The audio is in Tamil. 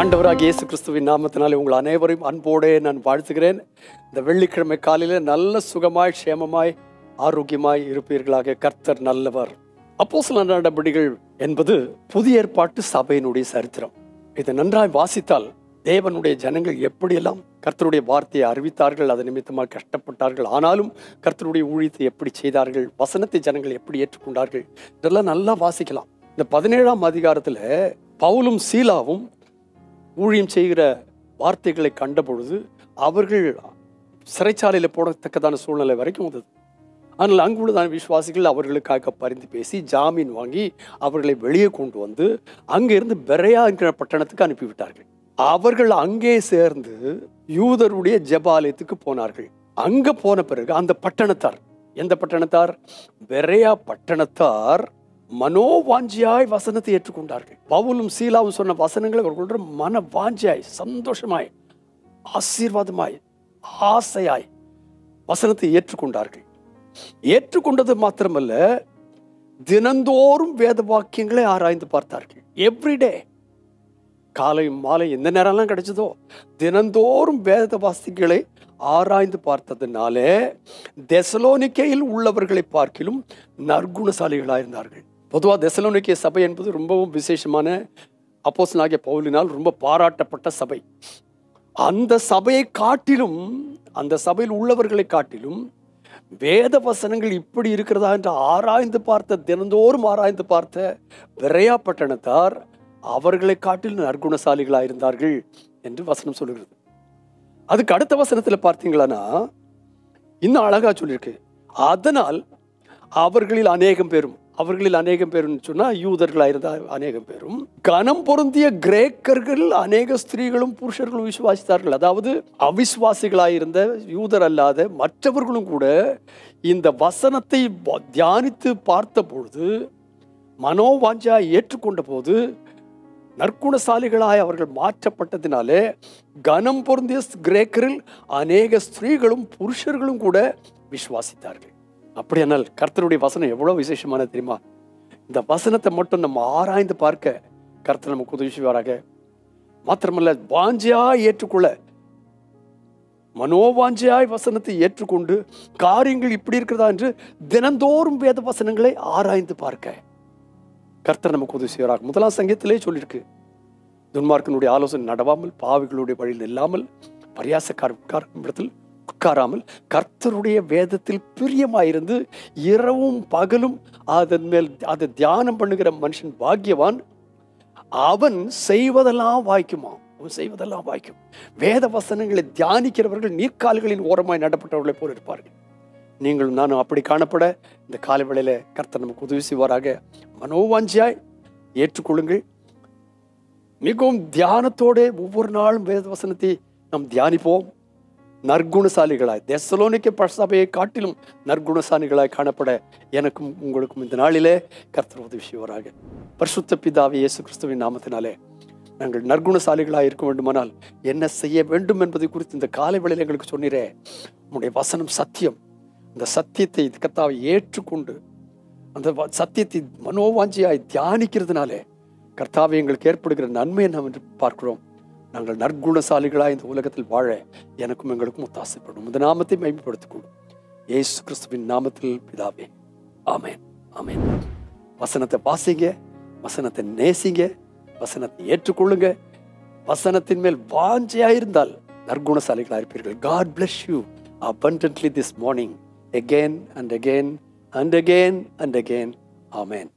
ஆண்டவராக இயேசு கிறிஸ்துவின் நாமத்தினாலே உங்கள் அனைவரையும் அன்போடே நான் வாழ்த்துகிறேன் இந்த வெள்ளிக்கிழமை காலையில நல்ல சுகமாய் க்ஷேமமாய் ஆரோக்கியமாய் இருப்பீர்களாக கர்த்தர் நல்லவர் அப்போஸ்தல நடபடிகள் என்பது புதிய ஏற்பாட்டு சபையினுடைய சரித்திரம் இதை நன்றாய் வாசித்தால் தேவனுடைய ஜனங்கள் எப்படியெல்லாம் கர்த்தருடைய வார்த்தையை அறிவித்தார்கள் அது நிமித்தமாக கஷ்டப்பட்டார்கள் ஆனாலும் கர்த்தருடைய ஊழியத்தை எப்படி செய்தார்கள் வசனத்தை ஜனங்கள் எப்படி ஏற்றுக்கொண்டார்கள் இதெல்லாம் நல்லா வாசிக்கலாம் இந்த பதினேழாம் அதிகாரத்துல பவுலும் சீலாவும் ஊழியம் செய்கிற வார்த்தைகளை கண்ட பொழுது அவர்கள் சிறைச்சாலையில் போடத்தக்கதான சூழ்நிலை வரைக்கும் வந்தது ஆனால் அங்குள்ளதான விசுவாசிகள் அவர்களுக்காக பரிந்து பேசி ஜாமீன் வாங்கி அவர்களை வெளியே கொண்டு வந்து அங்கிருந்து பெரையா என்கிற பட்டணத்துக்கு அனுப்பிவிட்டார்கள் அவர்கள் அங்கே சேர்ந்து யூதருடைய ஜெபாலயத்துக்கு போனார்கள் அங்க போன பிறகு அந்த பட்டணத்தார் எந்த பட்டணத்தார் பெரையா பட்டணத்தார் மனோவாஞ்சியாய் வசனத்தை ஏற்றுக்கொண்டார்கள் பவுலும் சீலாவும் சொன்ன வசனங்களை அவர்களுடைய மன வாஞ்சியாய் சந்தோஷமாய் ஆசீர்வாதமாய் ஆசையாய் வசனத்தை ஏற்றுக்கொண்டார்கள் ஏற்றுக்கொண்டது மாத்திரமல்ல தினந்தோறும் வேத வாக்கியங்களை ஆராய்ந்து பார்த்தார்கள் எவ்ரிடே காலை மாலை எந்த நேரம்லாம் கிடைச்சதோ தினந்தோறும் வேத வாசிகளை ஆராய்ந்து பார்த்ததுனாலே தெசலோனிக்கையில் உள்ளவர்களை பார்க்கிலும் நற்குணசாலிகளாக இருந்தார்கள் பொதுவாக தெசலோனிக்கே சபை என்பது ரொம்பவும் விசேஷமான அப்போசனாகிய பவுலினால் ரொம்ப பாராட்டப்பட்ட சபை அந்த சபையை காட்டிலும் அந்த சபையில் உள்ளவர்களை காட்டிலும் வேத வசனங்கள் இப்படி இருக்கிறதா என்று ஆராய்ந்து பார்த்த தினந்தோறும் ஆராய்ந்து பார்த்த விரையா பட்டணத்தார் அவர்களை காட்டிலும் நற்குணசாலிகளாக இருந்தார்கள் என்று வசனம் சொல்லுகிறது அதுக்கு அடுத்த வசனத்தில் பார்த்தீங்களான்னா இன்னும் அழகா சொல்லியிருக்கு அதனால் அவர்களில் அநேகம் பேரும் அவர்களில் அநேகம் பேரும் சொன்னா யூதர்களாக இருந்த அநேகம் பேரும் கனம் பொருந்திய கிரேக்கர்கள் அநேக ஸ்திரீகளும் புருஷர்களும் விசுவாசித்தார்கள் அதாவது அவிசுவாசிகளாயிருந்த யூதர் அல்லாத மற்றவர்களும் கூட இந்த வசனத்தை வ- தியானித்து பார்த்த பொழுது மனோவாஞ்சா ஏற்றுக்கொண்ட போது நற்குணசாலிகளாய் அவர்கள் மாற்றப்பட்டதினாலே கனம் பொருந்திய கிரேக்கரில் அநேக ஸ்திரீகளும் புருஷர்களும் கூட விசுவாசித்தார்கள் அப்படியானால் கர்த்தருடைய வசனம் எவ்வளவு விசேஷமான தெரியுமா இந்த வசனத்தை மட்டும் நம்ம ஆராய்ந்து பார்க்க கர்த்தர் நமக்கு உதவி செய்வாராக மாத்திரமல்ல வாஞ்சியா ஏற்றுக்கொள்ள மனோவாஞ்சியாய் வசனத்தை ஏற்றுக்கொண்டு காரியங்கள் இப்படி இருக்கிறதா என்று தினந்தோறும் வேத வசனங்களை ஆராய்ந்து பார்க்க கர்த்தர் நமக்கு உதவி செய்வாராக முதலாம் சங்கத்திலே சொல்லியிருக்கு துன்மார்க்கனுடைய ஆலோசனை நடவாமல் பாவிகளுடைய வழியில் இல்லாமல் பரியாசக்கார உட்காரும் இடத்தில் உட்காராமல் கர்த்தருடைய வேதத்தில் பிரியமாயிருந்து இரவும் பகலும் அதன் மேல் அதை தியானம் பண்ணுகிற மனுஷன் பாக்கியவான் அவன் செய்வதெல்லாம் வாய்க்குமா அவன் செய்வதெல்லாம் வாய்க்கும் வேத வசனங்களை தியானிக்கிறவர்கள் நீர்க்கால்களின் ஓரமாய் நடப்பட்டவர்களைப் போல இருப்பார்கள் நீங்களும் நானும் அப்படி காணப்பட இந்த காலை வேளையில கர்த்தர் நமக்கு உதவி செய்வாராக மனோவாஞ்சியாய் ஏற்றுக்கொள்ளுங்கள் மிகவும் தியானத்தோட ஒவ்வொரு நாளும் வேத வசனத்தை நாம் தியானிப்போம் நற்குணசாலிகளாய் தெசலோனிக்க சபையை காட்டிலும் நற்குணசாலிகளாய் காணப்பட எனக்கும் உங்களுக்கும் இந்த நாளிலே கர்த்தர் உதவி செய்வாராக பரிசுத்த பிதாவே இயேசு கிறிஸ்துவின் நாமத்தினாலே நாங்கள் நற்குணசாலிகளாய் இருக்க வேண்டுமானால் என்ன செய்ய வேண்டும் என்பதை குறித்து இந்த காலை வேளையில் எங்களுக்கு சொன்னீரே உங்களுடைய வசனம் சத்தியம் அந்த சத்தியத்தை கர்த்தாவை ஏற்றுக்கொண்டு அந்த வ- சத்தியத்தை மனோவாஞ்சியாய் தியானிக்கிறதுனாலே கர்த்தாவை எங்களுக்கு ஏற்படுகிற நன்மை என்ன என்று பார்க்கிறோம் நாங்கள் நற்குணசாலிகளாய் இந்த உலகத்தில் வாழ எனக்கும் எங்களுக்கும் ஒத்தாசைப்படும் இந்த நாமத்தை மைமைப்படுத்திக் கொள்ளும் இயேசு கிறிஸ்துவின் நாமத்தில் பிதாவே ஆமென் ஆமென் வசனத்தை வாசிங்க வசனத்தை நேசிங்க வசனத்தை ஏற்றுக்கொள்ளுங்க வசனத்தின் மேல் வாஞ்சையா இருந்தால் நற்குணசாலிகளாக இருப்பீர்கள் God bless you abundantly this morning again and again and again and again amen